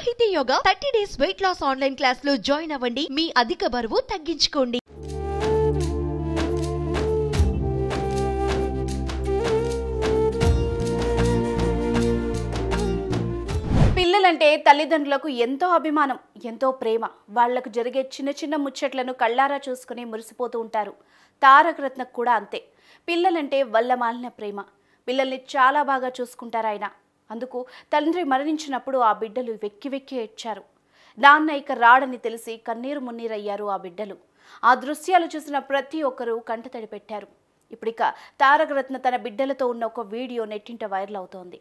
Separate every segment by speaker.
Speaker 1: సాహితీ yoga thirty days weight loss online class లో join అవ్వండి మీ అధిక బరువు తగ్గించుకోండి
Speaker 2: పిల్లలంటే తల్లిదండ్రులకు ఎంతో అభిమానం ఎంతో ప్రేమ వాళ్లకు జరిగే చిన్న చిన్న ముచ్చట్లను కళ్ళారా చూసుకుని మురిసిపోతూ ఉంటారు తారక రత్నకు కూడా అంతే పిల్లలంటే వల్లమాలిన ప్రేమ పిల్లల్ని చాలా బాగా చూసుకుంటారు ఆయన అందుకు తండ్రి మరణించినప్పుడు ఆ బిడ్డలు వెక్కి వెక్కి ఏడ్చారు నాన్న ఇక రాడని తెలిసి కన్నీరు మున్నీరయ్యారు ఆ బిడ్డలు ఆ దృశ్యాలు చూసిన ప్రతి ఒక్కరూ కంటతడి పెట్టారు ఇప్పుడిక తారక రత్న తన బిడ్డలతో ఉన్న ఒక వీడియో నెట్టింట వైరల్ అవుతోంది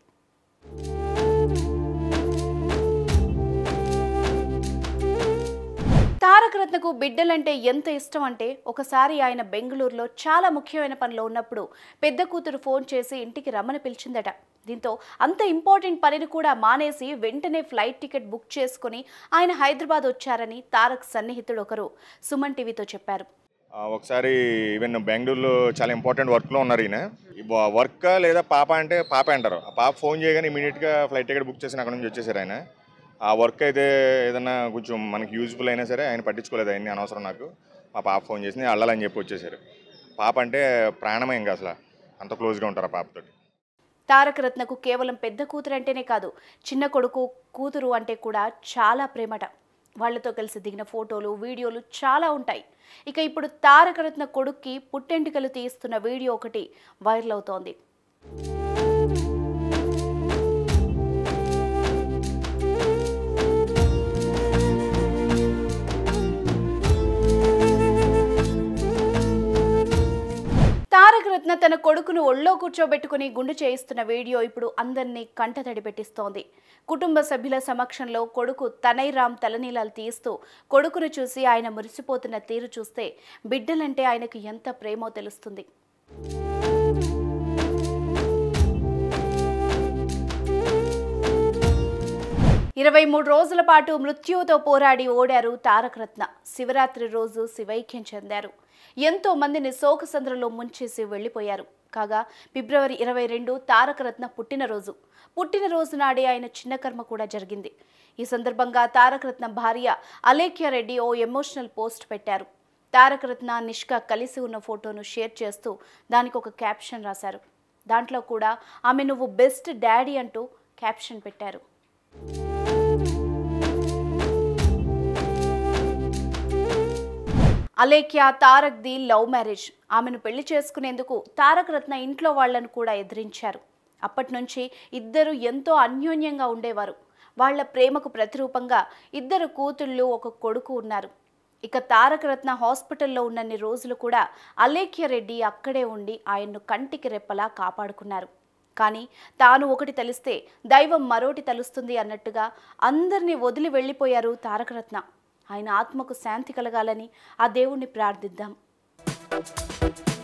Speaker 2: తారక రత్నకు బిడ్డలంటే ఎంత ఇష్టం అంటే ఒకసారి ఆయన బెంగళూరులో చాలా ముఖ్యమైన పనిలో ఉన్నప్పుడు పెద్ద కూతురు ఫోన్ చేసి ఇంటికి రమ్మని పిలిచిందట దీంతో అంత ఇంపార్టెంట్ పనిని కూడా మానేసి వెంటనే ఫ్లైట్ టికెట్ బుక్ చేసుకుని ఆయన హైదరాబాద్ వచ్చారని తారక్ సన్నిహితుడు ఒకరు సుమన్ టీవీతో చెప్పారు
Speaker 3: ఆ, ఒకసారి ఈవెన్ బెంగళూరులో చాలా ఇంపార్టెంట్ వర్క్లో ఉన్నారు ఈయన వర్క్ లేదా పాప అంటే పాప అంటారు ఆ పాప ఫోన్ చేయగానే ఇమీడియట్గా ఫ్లైట్ టికెట్ బుక్ చేసి అక్కడ నుంచి వచ్చేసారు ఆయన ఆ వర్క్ అయితే ఏదన్నా కొంచెం మనకి యూజ్ఫుల్ అయినా సరే ఆయన పట్టించుకోలేదు ఆయన్ని అనవసరం నాకు మా పాప ఫోన్ చేసి నేను అళ్ళాలని చెప్పి వచ్చేసారు పాప అంటే ప్రాణమే ఇంకా అసలు అంత క్లోజ్గా ఉంటారు ఆ పాపతోటి
Speaker 2: తారక రత్నకు కేవలం పెద్ద కూతురు అంటేనే కాదు చిన్న కొడుకు కూతురు అంటే కూడా చాలా ప్రేమట వాళ్ళతో కలిసి దిగిన ఫోటోలు వీడియోలు చాలా ఉంటాయి ఇక ఇప్పుడు తారక రత్న కొడుక్కి పుట్టెంటికలు తీస్తున్న వీడియో ఒకటి వైరల్ అవుతోంది తారక రత్న తన కొడుకును ఒళ్ళో కూర్చోబెట్టుకుని గుండు చేయిస్తున్న వీడియో ఇప్పుడు అందరినీ కంటతడి పెట్టిస్తోంది కుటుంబ సభ్యుల సమక్షంలో కొడుకు తనైరామ్ తలనీలాలు తీస్తూ కొడుకును చూసి ఆయన మురిసిపోతున్న తీరు చూస్తే బిడ్డలంటే ఆయనకు ఎంత ప్రేమో తెలుస్తుంది ఇరవై మూడు రోజుల పాటు మృత్యువుతో పోరాడి ఓడారు తారక రత్న శివరాత్రి రోజు శివైక్యం చెందారు ఎంతో మందిని శోకసంద్రలో ముంచేసి వెళ్ళిపోయారు కాగా ఫిబ్రవరి ఇరవై రెండు తారక రత్న పుట్టినరోజు పుట్టినరోజు నాడే ఆయన చిన్న కర్మ కూడా జరిగింది ఈ సందర్భంగా తారక రత్న భార్య అలేఖ్య రెడ్డి ఓ ఎమోషనల్ పోస్ట్ పెట్టారు తారక రత్న నిష్క కలిసి ఉన్న ఫోటోను షేర్ చేస్తూ దానికి ఒక క్యాప్షన్ రాశారు దాంట్లో కూడా ఆమె నువ్వు బెస్ట్ డాడీ అంటూ క్యాప్షన్ పెట్టారు అలేఖ్య తారక్ ది లవ్ మ్యారేజ్ ఆమెను పెళ్లి చేసుకునేందుకు తారక్ రత్న ఇంట్లో వాళ్లను కూడా ఎదిరించారు అప్పటి నుంచి ఇద్దరు ఎంతో అన్యోన్యంగా ఉండేవారు వాళ్ళ ప్రేమకు ప్రతిరూపంగా ఇద్దరు కూతుళ్ళు ఒక కొడుకు ఉన్నారు ఇక తారక రత్న హాస్పిటల్లో ఉన్నన్ని రోజులు కూడా అలేఖ్య రెడ్డి అక్కడే ఉండి ఆయన్ను కంటికి రెప్పలా కాపాడుకున్నారు కానీ తాను ఒకటి తెలిస్తే దైవం మరోటి తలుస్తుంది అన్నట్టుగా అందరినీ వదిలి వెళ్ళిపోయారు తారకరత్న ఆయన ఆత్మకు శాంతి కలగాలని ఆ దేవుణ్ణి ప్రార్థిద్దాం